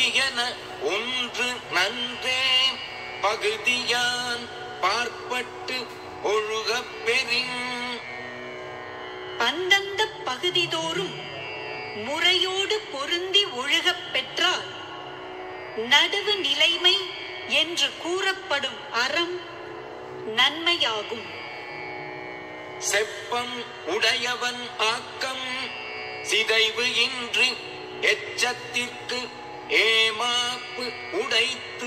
பகுதியன ஒன்று நன்றே பகுதியான் பார்ப்பட்டு ஒழுகப் பெறின் அந்தந்த பகுதிதோறும் முறையோடு பொருந்தி ஒழுகப் பெற்றால் நடுவு நிலைமை என்று கூறப்படும் அறம் நன்மையாகும் செப்பம் உடையவன் ஆக்கம் சிதைவு இன்றி எச்சத்திற்கு ஏமாப்பு உடைத்து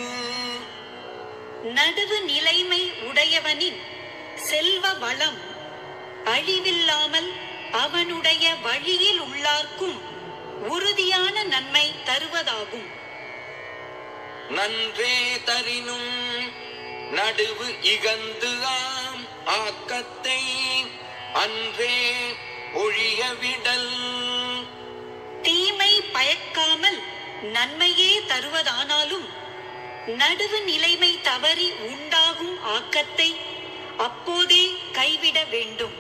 நடுவு நிலைமை உடையவனின் செல்வ வளம் அழிவில்லாமல் அவனுடைய வழியில் உள்ளார்க்கும் உறுதியான நன்மை தருவதாகும் நன்றே தரினும் நடுவு இகந்து ஆம் ஆக்கத்தை அன்றே ஒழிய விடல் தீமை பயக்காமல் நன்மையே தருவதானாலும் நடுவு நிலைமை தவறி உண்டாகும் ஆக்கத்தை அப்போதே கைவிட வேண்டும்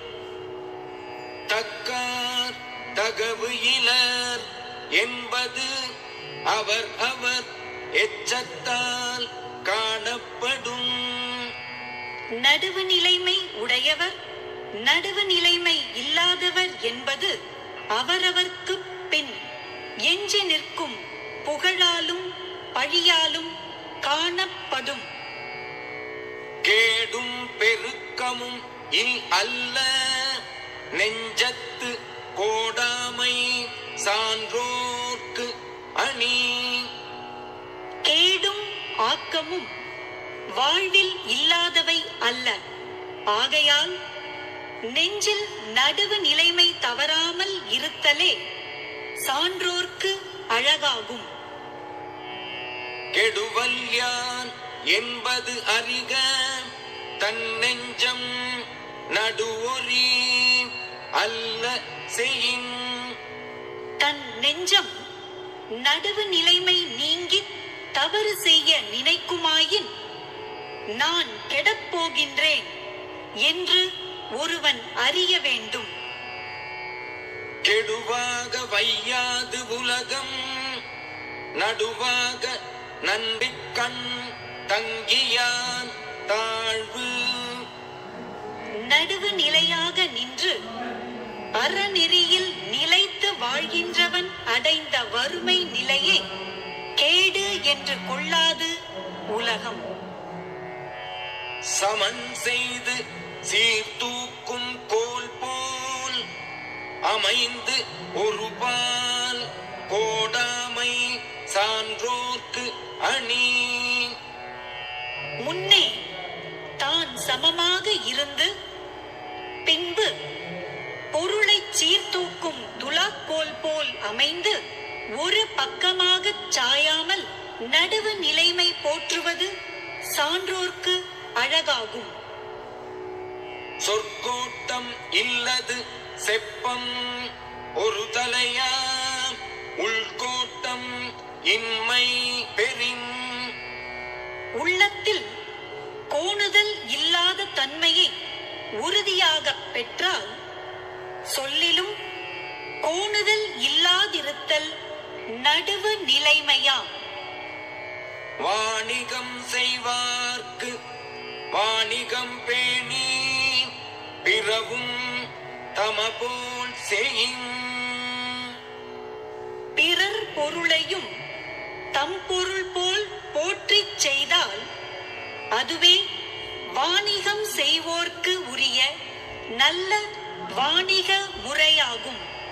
தக்கார் தகவு இலர் என்பது அவர் அவர் எச்சத்தால் காணப்படும் நடுவு நிலைமை உடையவர் நடுவு நிலைமை இல்லாதவர் என்பது அவரவர்க்கு பின் எஞ்சி நிற்கும் புகழாலும் பழியாலும் காணப்படும் கேடும் பெருக்கமும் இல் அல்ல நெஞ்சத்து கோடாமை சான்றோர்க்கு அணி கேடும் ஆக்கமும் வாழ்வில் இல்லாதவை அல்ல ஆகையால் நெஞ்சில் நடுவு நிலைமை தவறாமல் இருத்தலே சான்றோர்க்கு அழகாகும் கெடுவல்யான் என்பது அறிக தன் நெஞ்சம் நடுவொரி அல்ல செய்யின் தன் நெஞ்சம் நடுவு நிலைமை நீங்கி தவறு செய்ய நினைக்குமாயின் நான் கெடப்போகின்றேன் என்று ஒருவன் அறிய வேண்டும் கெடுவாக வையாது உலகம் நடுவாக நன்றிக்கண் தங்கியான் தாழ்வு நடுவு நிலையாக நின்று அறநெறியில் நிலைத்து வாழ்கின்றவன் அடைந்த வறுமை நிலையை கேடு என்று கொள்ளாது உலகம் சமன் செய்து சீர்தூக்கும் கோல் போல் அமைந்து ஒரு பால் கோடாமை சான்றோர்க்கு அணி முன்னே தான் சமமாக இருந்து பின்பு பொருளை சீர்தூக்கும் துலாக்கோல் போல் அமைந்து ஒரு பக்கமாகச் சாயாமல் நடுவு நிலைமை போற்றுவது சான்றோர்க்கு அழகாகும் சொற்கோட்டம் இல்லது செப்பம் ஒரு தலையா உள்கோட்டம் இன்மை பெறின் உள்ளத்தில் கோணுதல் இல்லாத தன்மையை உறுதியாகப் பெற்றால் சொல்லிலும் கோணுதல் இல்லாதிருத்தல் நடுவு நிலைமையாம் வாணிகம் செய்வார்க்கு வாணிகம் பேணி பிறவும் தமபோல் செய்யின் பிறர் பொருளையும் தம் பொருள் போல் போற்றிச் செய்தால் அதுவே வாணிகம் செய்வோர்க்கு உரிய நல்ல வாணிக முறையாகும்